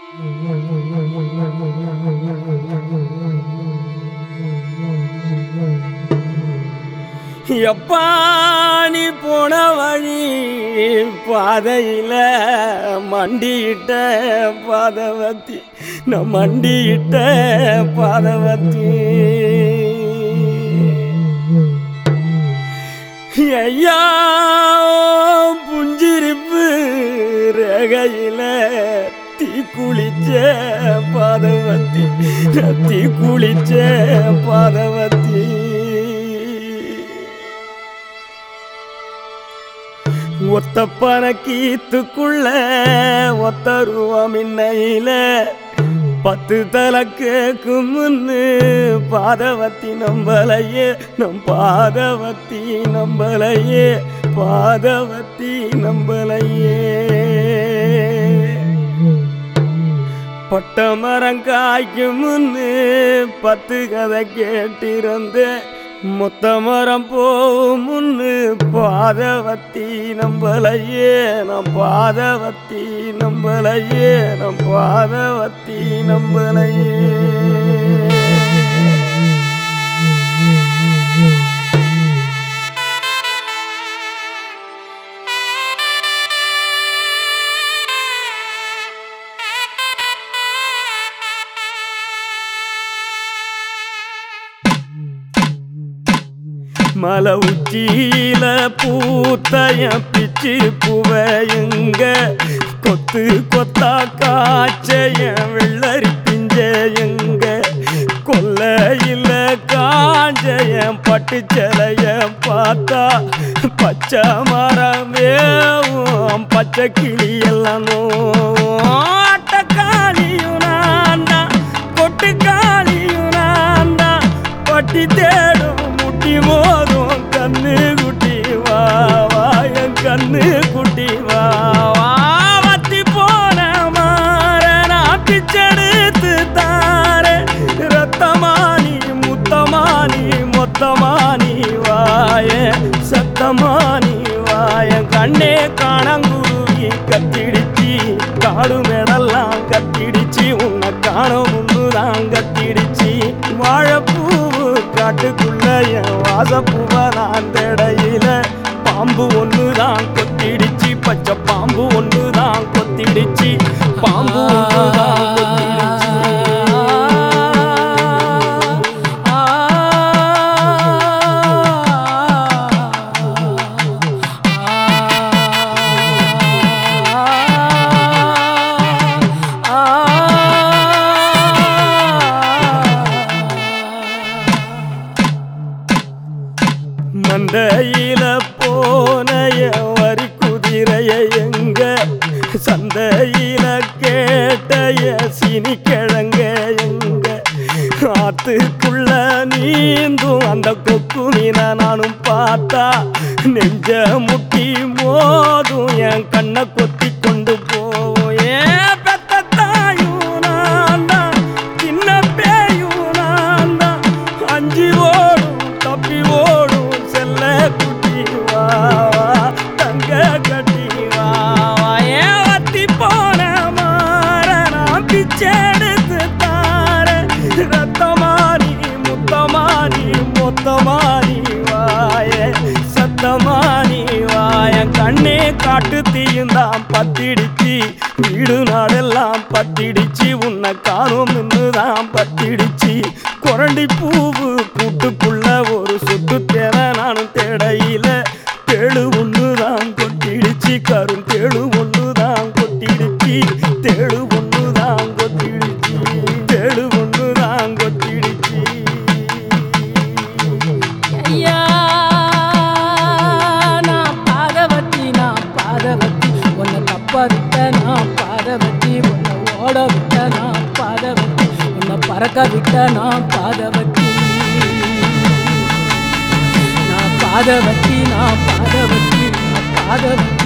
எப்பா நீ போன வழி பாதையில மண்டியிட்ட பாதவத்தி நான் மண்டியிட்ட பாதவத்தி ஐயா புஞ்சிரிப்பு ரகையில தீ குளிச்ச பாதவத்தி நான் தீ குளிச்ச பாதவத்தி ஒத்த பறக்கீத்துக்குள்ள ஒத்த ரூபம் இன்னையில பத்து தலை கேக்கும் முன்னு பாதவத்தி நம்பலையே நம் பாதவத்தி நம்பலையே பாதவத்தி நம்பலையே பட்ட மரம் காய்க்கும் முன்னு பத்து கதை கேட்டிருந்தேன் மொத்த மரம் போகும் முன்னு பாதவத்தி நம்பலையே நம் பாதவத்தி நம்பலையே நம் பாதவத்தி நம்பலையே மலை உச்சியில பூத்தைய பிச்சு புவையுங்க கொத்து கொத்தா காய்ச்சைய வெள்ளரி பிஞ்சையுங்க கொல்லையில காஞ்சைய பட்டு சிலைய பார்த்தா பச்சை மரமேவும் பச்சை கிளியெல்லாம் ஆட்டக்காளியும் நான் தான் கொட்டுக்காளியும் நான் தான் பட்டி தேடும் முட்டி மோதும் கண்ணு குட்டி வா வா என் கண்ணு குட்டி வா வா வத்தி போன மாற நான் பிச்செடுத்து தார ரத்தமானி முத்தமானி மொத்தமானி வாய சத்தமானி வாய கண்ணே காணங்குருவி கத்திடுச்சி காடு மேடெல்லாம் கத்திடுச்சு உன்னை காணும் முன்னுதான் கத்திடுச்சு வாழைப்பூவு காட்டுக்குள்ள என் வாசப்பூவை நான் தேடையில பாம்பு ஒண்ணுதான் கொத்திடுச்சு பச்சை பாம்பு ஒண்ணுதான் கொத்திடுச்சு பாம்பு ஒண்ணுதான் கொத்திடுச்சு மந்தையில போனைய வரி குதிரைய எங்க சந்தையில கேட்டைய சினி கிழங்க எங்க ஆத்துக்குள்ள நீந்தும் அந்த கொக்கு மீனை நானும் பார்த்தா நெஞ்ச முட்டி மோதும் என் கண்ணை கொத்தி கொண்டு போவோம் ஏன் பெத்த தாயும் நான் தான் சின்ன பேயும் நான் தான் அஞ்சு ஓடும் தப்பி ஓடும் செல்ல குட்டி வா வா தங்க கட்டி வா வா ஏன் வத்தி போன மாற நான் பிச்செடுத்து தார ரத்தமானி முத்தமானி மொத்தமானி வாய சத்தமானி வாய கண்ணே காட்டு தீயுந்தான் பத்திடுச்சு வீடு நாடெல்லாம் பத்திடுச்சு உன்னை காணும் தான் பத்திடுச்சு குரண்டி பூவு கூட்டுக்குள்ள ஒரு சுத்து தேர நானும் தேடையில தேழு ஒண்ணுதான் கொட்டிடுச்சு கரும் தேழு ஒண்ணுதான் கொட்டிடுச்சு தேழு ஒண்ணுதான் கொட்டிடுச்சு தேழு ஒண்ணுதான் கொட்டிடுச்சு ஐயா நான் பாதவத்தி நான் பாதவத்தி உன்னை தப்ப விட்ட நான் பாதவத்தி உன்னை ஓட விட்ட நான் பாதவத்தி உன்னை பறக்க விட்ட நான் பாதவத்தி நான் பாதவத்தி நான் பாதவத்தி நான் பாதவத்தி